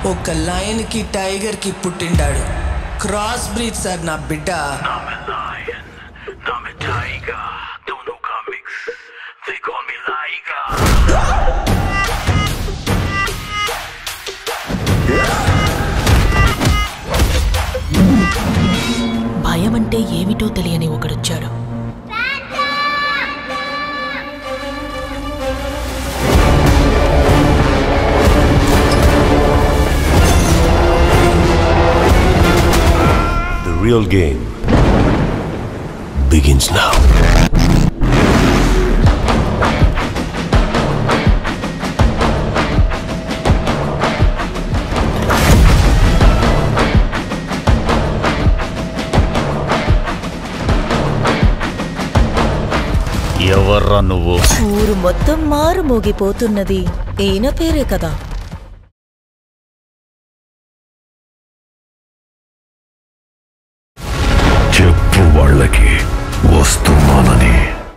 ఒక లయన్ కి టైగర్ కి పుట్టిండాడు క్రాస్ బ్రీడ్ సార్ నా బిడ్డ I'm a lion, I'm a tiger. Don't know comics, they call me Liger. భయం అంటే ఏమిటో తెలియని ఒకడొచ్చాడు The real game begins now. ఎవర్రా నువ్వు ఊరు మొత్తం మారు మోగిపోతున్నది ఈయన పేరే కదా చెప్పు వాళ్ళకి